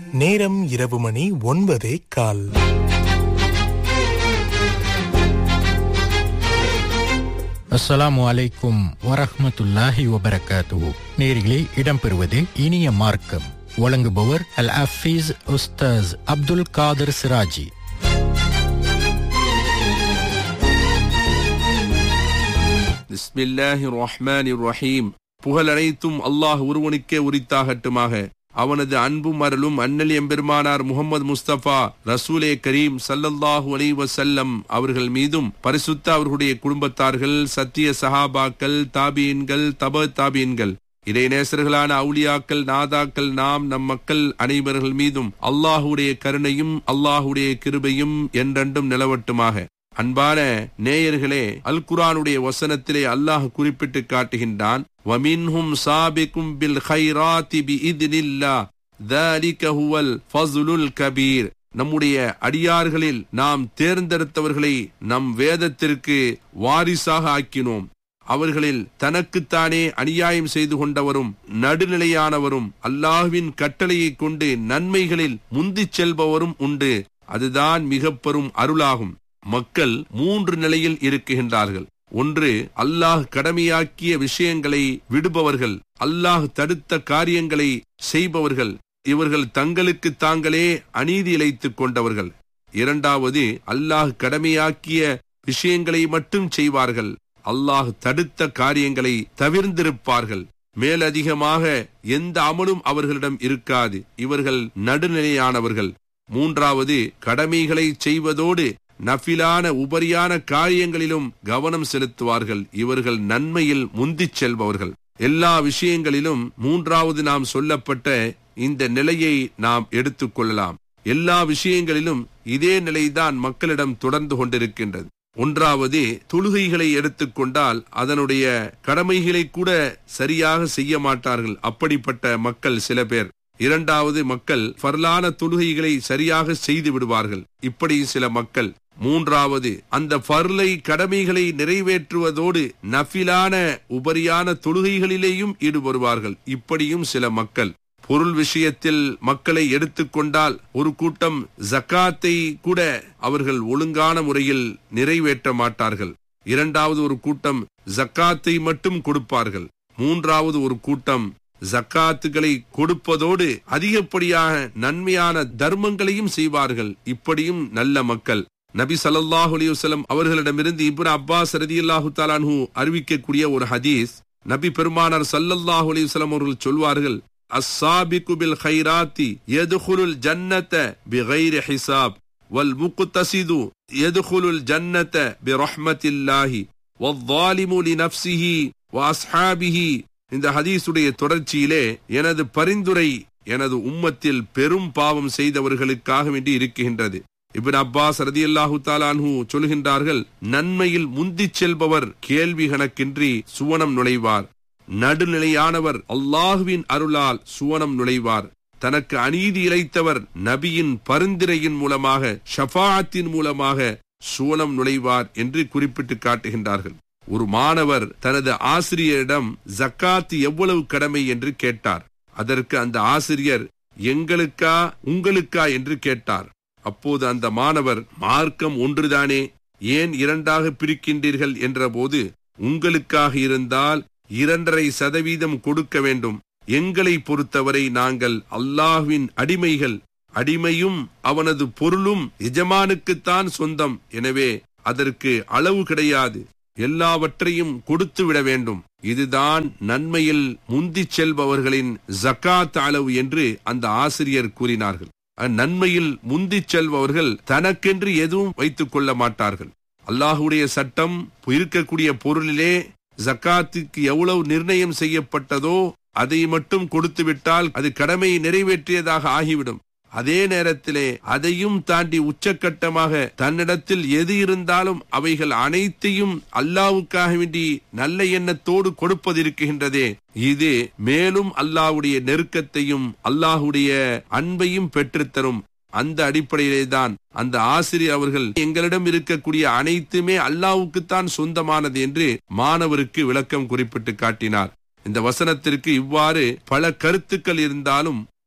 நேரம் இரவு மணி ஒன்பதே கால் அஸ்ஸலாமு அலைக்கும் வரஹ்மத்துல்லாஹி வபரகாத்துஹு நேரிலே இடம்பெறுவது இனிய மார்க்கம் வழங்குபவர் அல் அஃபீஸ் உஸ்தாஸ் அப்துல் காதர் சிராஜி பிஸ்மில்லாஹி ரஹ்மானி ரஹீம் புகழ் அனைத்தும் அல்லாஹ் ஒருவனுக்கே உரித்தாகட்டுமாக அவனது அன்பும் அருளும் அண்ணல் எம்பெருமானார் முகமது முஸ்தபா ரசூலே கரீம் சல்லல்லாஹு அலைஹி வஸல்லம் அவர்கள் மீதும் பரிசுத்த அவர்களுடைய குடும்பத்தார்கள் சத்திய சஹாபாக்கள் தாபீன்கள் தப தாபீன்கள் இறைநேசர்களான அவுலியாக்கள் நாதாக்கள் நாம் நம் மக்கள் அனைவர்கள் மீதும் அல்லாஹுடைய கருணையும் அல்லாஹுடைய கிருபையும் என்றென்றும் நிலவட்டுமாக அன்பான நேயர்களே அல் குரானுடைய வசனத்திலே அல்லாஹ் குறிப்பிட்டு காட்டுகின்றான் வமின்ஹும் சாபிக்கும் பில் ஹைராத்தி பி இத்னில்லா ذلك هو الفضل الكبير நம்முடைய அடியார்களில் நாம் தேர்ந்தெடுத்தவர்களை நம் வேதத்திற்கு வாரிசாக ஆக்கினோம் அவர்களில் தனக்குத்தானே அநியாயம் செய்து கொண்டவரும் நடுநிலையானவரும் அல்லாஹ்வின் கட்டளையைக் கொண்டு நன்மைகளில் முந்திச் செல்பவரும் உண்டு அதுதான் மிக பெரும் அருளாகும் மக்கள் மூன்று நிலையில் இருக்குகின்றார்கள் ஒன்று அல்லாஹ் கடமையாக்கிய விஷயங்களை விடுபவர்கள் அல்லாஹ் தடுத்த காரியங்களை செய்பவர்கள் இவர்கள் தங்களுக்கு தாங்களே அநீதி இழைத்துக் கொண்டவர்கள் இரண்டாவது அல்லாஹ் கடமையாக்கிய விஷயங்களை மட்டும் செய்வார்கள் அல்லாஹ் தடுத்த காரியங்களை தவிர்ந்திருப்பார்கள் மேலதிகமாக எந்த அமலும் அவர்களிடம் இருக்காது இவர்கள் நடுநிலையானவர்கள் மூன்றாவது கடமைகளை செய்வதோடு நஃபிலான உபரியான காரியங்களிலும் கவனம் செலுத்துவார்கள் இவர்கள் நன்மையில் முந்திச் செல்பவர்கள் எல்லா விஷயங்களிலும் மூன்றாவது நாம் சொல்லப்பட்ட இந்த நிலையை நாம் எடுத்துக்கொள்ளலாம் எல்லா விஷயங்களிலும் இதே நிலைதான் மக்களிடம் தொடர்ந்து கொண்டிருக்கின்றது ஒன்றாவது தொழுகைகளை எடுத்துக்கொண்டால் அதனுடைய கடமைகளை கூட சரியாக செய்ய மாட்டார்கள் அப்படிப்பட்ட மக்கள் சில பேர் இரண்டாவது மக்கள் ஃபர்லான தொழுகைகளை சரியாக செய்து விடுவார்கள் இப்படி சில மக்கள் மூன்றாவது அந்த ஃபர்லை கடமைகளை நிறைவேற்றுவதோடு நஃபிலான உபரியான தொழுகைகளிலேயும் ஈடுபடுவார்கள் இப்படியும் சில மக்கள் பொருள் விஷயத்தில் மக்களை எடுத்துக்கொண்டால் ஒரு கூட்டம் ஜக்காத்தை கூட அவர்கள் ஒழுங்கான முறையில் நிறைவேற்ற மாட்டார்கள் இரண்டாவது ஒரு கூட்டம் ஜக்காத்தை மட்டும் கொடுப்பார்கள் மூன்றாவது ஒரு கூட்டம் ஜக்காத்துகளை கொடுப்பதோடு அதிகப்படியாக நன்மையான தர்மங்களையும் செய்வார்கள் இப்படியும் நல்ல மக்கள் நபி சல்லாஹூ அலிவசலம் அவர்களிடமிருந்து இப்னு அப்பாஸ் ரதியல்லாஹு தாலான்ஹூ அறிவிக்கக்கூடிய ஒரு ஹதீஸ் நபி பெருமானார் சல்லல்லாஹு அலிவசலம் அவர்கள் சொல்வார்கள் அஸ்ஸாபிகு பில் ஹைராத்தி யதுகுலுல் ஜன்னத பிகைரி ஹிசாப் வல் முக்தசிது யதுகுலுல் ஜன்னத பிரஹ்மத்தில்லாஹி வالظالم لنفسه واصحابه இந்த ஹதீஸுடைய தொடர்ச்சியிலே எனது பரிந்துரை எனது உம்மத்தில் பெரும் பாவம் செய்தவர்களுக்காக வேண்டி இருக்கின்றது இபின் அப்பாஸ் ரதி அல்லாஹு தாலான்ஹூ சொல்கின்றார்கள் நன்மையில் முந்திச் செல்பவர் கேள்வி கணக்கின்றி சுவனம் நுழைவார் நடுநிலையானவர் அல்லாஹுவின் அருளால் சுவனம் நுழைவார் தனக்கு அநீதி இழைத்தவர் நபியின் பரிந்துரையின் மூலமாக ஷஃபாத்தின் மூலமாக சுவனம் நுழைவார் என்று குறிப்பிட்டு காட்டுகின்றார்கள் ஒரு மாணவர் தனது ஆசிரியரிடம் ஜக்காத்து எவ்வளவு கடமை என்று கேட்டார் அதற்கு அந்த ஆசிரியர் எங்களுக்கா உங்களுக்கா என்று கேட்டார் அப்போது அந்த மாணவர் மார்க்கம் ஒன்றுதானே ஏன் இரண்டாக பிரிக்கின்றீர்கள் என்றபோது உங்களுக்காக இருந்தால் இரண்டரை சதவீதம் கொடுக்க வேண்டும் எங்களை பொறுத்தவரை நாங்கள் அல்லாஹ்வின் அடிமைகள் அடிமையும் அவனது பொருளும் எஜமானுக்குத்தான் சொந்தம் எனவே அதற்கு அளவு கிடையாது எல்லாவற்றையும் கொடுத்து விட வேண்டும் இதுதான் நன்மையில் முந்திச் செல்பவர்களின் ஜக்காத் அளவு என்று அந்த ஆசிரியர் கூறினார்கள் நன்மையில் முந்திச் செல்பவர்கள் தனக்கென்று எதுவும் வைத்துக் கொள்ள மாட்டார்கள் அல்லாஹுடைய சட்டம் இருக்கக்கூடிய பொருளிலே ஜக்காத்துக்கு எவ்வளவு நிர்ணயம் செய்யப்பட்டதோ அதை மட்டும் கொடுத்து விட்டால் அது கடமை நிறைவேற்றியதாக ஆகிவிடும் அதே நேரத்திலே அதையும் தாண்டி உச்சக்கட்டமாக தன்னிடத்தில் எது இருந்தாலும் அவைகள் அனைத்தையும் அல்லாவுக்காக வேண்டி நல்ல எண்ணத்தோடு கொடுப்பதிருக்கின்றதே இது மேலும் அல்லாஹ்வுடைய நெருக்கத்தையும் அல்லாஹுடைய அன்பையும் பெற்றுத்தரும் அந்த அடிப்படையிலே தான் அந்த ஆசிரியர் அவர்கள் எங்களிடம் இருக்கக்கூடிய அனைத்துமே அல்லாவுக்குத்தான் சொந்தமானது என்று மாணவருக்கு விளக்கம் குறிப்பிட்டு காட்டினார் இந்த வசனத்திற்கு இவ்வாறு பல கருத்துக்கள் இருந்தாலும்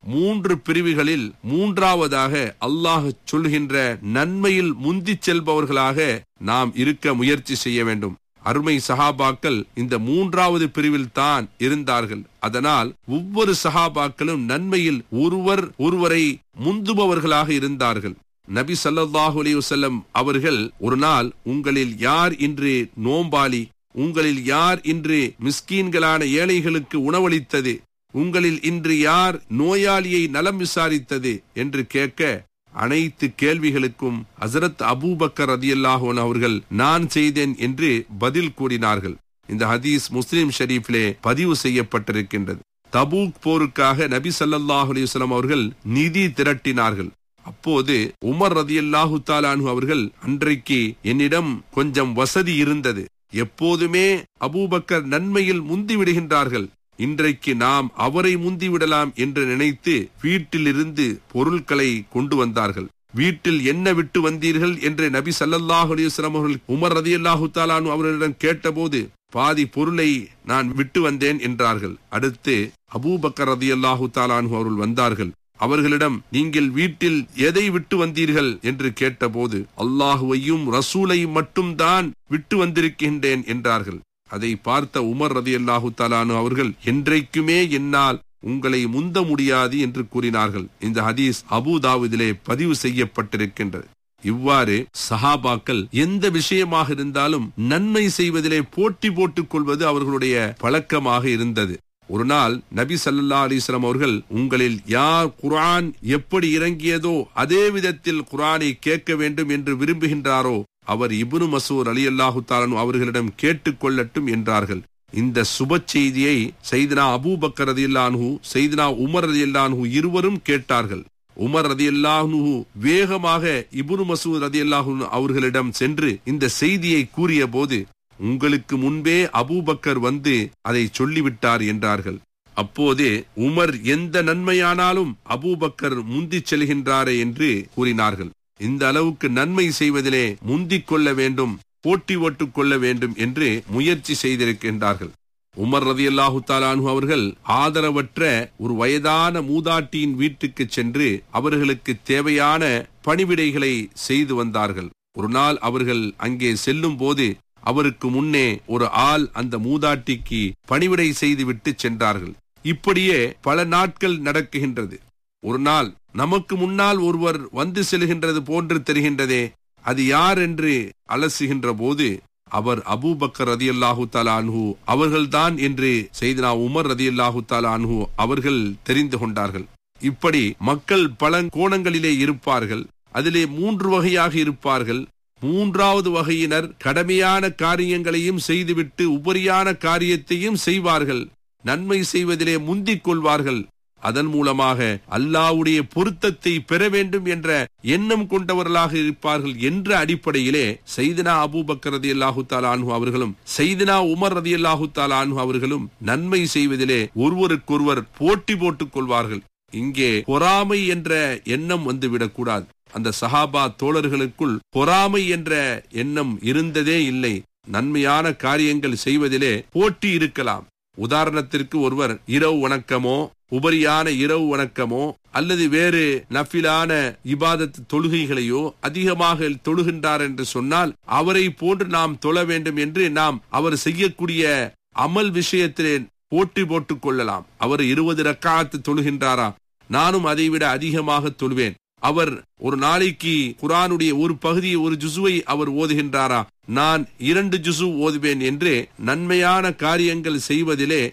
மூன்று பிரிவுகளில் மூன்றாவதாக அல்லாஹ் சொல்கின்ற நன்மையில் முந்திச் செல்பவர்களாக நாம் இருக்க முயற்சி செய்ய வேண்டும் அருமை சஹாபாக்கள் இந்த மூன்றாவது பிரிவில் தான் இருந்தார்கள் அதனால் ஒவ்வொரு சஹாபாக்களும் நன்மையில் ஒருவர் ஒருவரை முந்துபவர்களாக இருந்தார்கள் நபி ஸல்லல்லாஹு அலைஹி வஸல்லம் அவர்கள் ஒரு நாள் உங்களில் யார் இன்று நோம்பாளி உங்களில் யார் இன்று மிஸ்கீன்களான ஏழைகளுக்கு உணவளித்தது உங்களில் இன்று யார் நோயாளியை நலம் விசாரித்தது என்று கேட்க அனைத்து கேள்விகளுக்கும் ஹசரத் அபூபக்கர் ரதியல்லாஹோன் அவர்கள் நான் செய்தேன் என்று பதில் கூறினார்கள் இந்த ஹதீஸ் முஸ்லிம் ஷரீஃபிலே பதிவு செய்யப்பட்டிருக்கின்றது தபூக் போருக்காக நபி ஸல்லல்லாஹு அலைஹி வஸல்லம் அவர்கள் நிதி திரட்டினார்கள் அப்போது உமர் ரதியல்லாஹு தாலானு அவர்கள் அன்றைக்கு என்னிடம் கொஞ்சம் வசதி இருந்தது எப்போதுமே அபூபக்கர் நன்மையில் முந்தி விடுகின்றார்கள் இன்றைக்கு நாம் அவரை முந்திவிடலாம் என்று நினைத்து வீட்டிலிருந்து பொருட்களை கொண்டு வந்தார்கள் வீட்டில் என்ன விட்டு வந்தீர்கள் என்று நபி ஸல்லல்லாஹு அலைஹி வஸல்லம் அவர்கள் உமர் ரதியல்லாஹு தாலானு அவர்களிடம் கேட்டபோது பாதி பொருளை நான் விட்டு வந்தேன் என்றார்கள் அடுத்து அபூபக்கர் ரதியல்லாஹு தாலானு அவர்கள் வந்தார்கள் அவர்களிடம் நீங்கள் வீட்டில் எதை விட்டு வந்தீர்கள் என்று கேட்டபோது அல்லாஹுவையும் ரசூலையும் மட்டும்தான் விட்டு வந்திருக்கின்றேன் என்றார்கள் அதை பார்த்த உமர் ரதி அல்லாஹு தாலானு அவர்கள் என்றைக்குமே என்னால் உங்களை முந்த முடியாது என்று கூறினார்கள் இந்த ஹதீஸ் அபுதாவுதிலே பதிவு செய்யப்பட்டிருக்கின்றது இவ்வாறு சஹாபாக்கள் எந்த விஷயமாக இருந்தாலும் நன்மை செய்வதிலே போட்டி போட்டுக் கொள்வது அவர்களுடைய பழக்கமாக இருந்தது ஒரு நாள் நபி சல்லா அலிஸ்லாம் அவர்கள் உங்களில் யார் குர்ஆன் எப்படி இறங்கியதோ அதே விதத்தில் குர்ஆனை கேட்க வேண்டும் என்று விரும்புகின்றாரோ அவர் இப்னு மசூர் அலி அல்லாஹு தாலன் அவர்களிடம் கேட்டுக் கொள்ளட்டும் என்றார்கள் இந்த சுப செய்தியை செய்தினா அபூபக்கர் ரதி அல்லாஹு செய்தினா உமர் ரதி அல்லாஹு இருவரும் கேட்டார்கள் உமர் ரதி அல்லாஹு வேகமாக இபுனு மசூத் ரதி அல்லாஹு அவர்களிடம் சென்று இந்த செய்தியை கூறிய போது உங்களுக்கு முன்பே அபூபக்கர் வந்து அதை சொல்லிவிட்டார் என்றார்கள் அப்போதே உமர் எந்த நன்மையானாலும் அபூபக்கர் முந்திச் செல்கின்றாரே என்று கூறினார்கள் இந்த அளவுக்கு நன்மை செய்வதிலே முந்திக் கொள்ள வேண்டும் போட்டி ஓட்டுக் கொள்ள வேண்டும் என்று முயற்சி செய்திருக்கின்றார்கள் உமர் ரதி அல்லாஹு தாலானு அவர்கள் ஆதரவற்ற ஒரு வயதான மூதாட்டியின் வீட்டுக்கு சென்று அவர்களுக்கு தேவையான பணிவிடைகளை செய்து வந்தார்கள் ஒரு நாள் அவர்கள் அங்கே செல்லும் போது அவருக்கு முன்னே ஒரு ஆள் அந்த மூதாட்டிக்கு பணிவிடை செய்துவிட்டு சென்றார்கள் இப்படியே பல நாட்கள் நடக்குகின்றது ஒரு நாள் நமக்கு முன்னால் ஒருவர் வந்து செல்கின்றது போன்று தெரிகின்றதே அது யார் என்று அலசுகின்ற போது அவர் அபூபக்கர் ரதி அல்லாஹு அன்ஹு அவர்கள்தான் என்று செய்தனா உமர் ரதி அல்லாஹு அன்ஹு அவர்கள் தெரிந்து கொண்டார்கள் இப்படி மக்கள் பல கோணங்களிலே இருப்பார்கள் அதிலே மூன்று வகையாக இருப்பார்கள் மூன்றாவது வகையினர் கடமையான காரியங்களையும் செய்துவிட்டு உபரியான காரியத்தையும் செய்வார்கள் நன்மை செய்வதிலே முந்திக் கொள்வார்கள் அதன் மூலமாக அல்லாவுடைய பொருத்தத்தை பெற வேண்டும் என்ற எண்ணம் கொண்டவர்களாக இருப்பார்கள் என்ற அடிப்படையிலே செய்தினா அபூபக்கர் ரதி அல்லாஹு தாலானு அவர்களும் செய்தினா உமர் ரதி அல்லாஹு தாலானு அவர்களும் நன்மை செய்வதிலே ஒருவருக்கொருவர் போட்டி போட்டுக் கொள்வார்கள் இங்கே பொறாமை என்ற எண்ணம் வந்துவிடக் கூடாது அந்த சஹாபா தோழர்களுக்குள் பொறாமை என்ற எண்ணம் இருந்ததே இல்லை நன்மையான காரியங்கள் செய்வதிலே போட்டி இருக்கலாம் உதாரணத்திற்கு ஒருவர் இரவு வணக்கமோ உபரியான இரவு வணக்கமோ அல்லது வேறு நஃபிலான இபாதத் தொழுகைகளையோ அதிகமாக தொழுகின்றார் என்று சொன்னால் அவரை போன்று நாம் தொழ வேண்டும் என்று நாம் அவர் செய்யக்கூடிய அமல் விஷயத்திலே போட்டி போட்டுக் கொள்ளலாம் அவர் இருபது ரக்காத்து தொழுகின்றாரா நானும் அதைவிட அதிகமாக தொழுவேன் அவர் ஒரு நாளைக்கு குரானுடைய ஒரு பகுதியை ஒரு ஜுசுவை அவர் ஓதுகின்றாரா நான் இரண்டு ஜுசு ஓதுவேன் என்று நன்மையான காரியங்கள் செய்வதிலே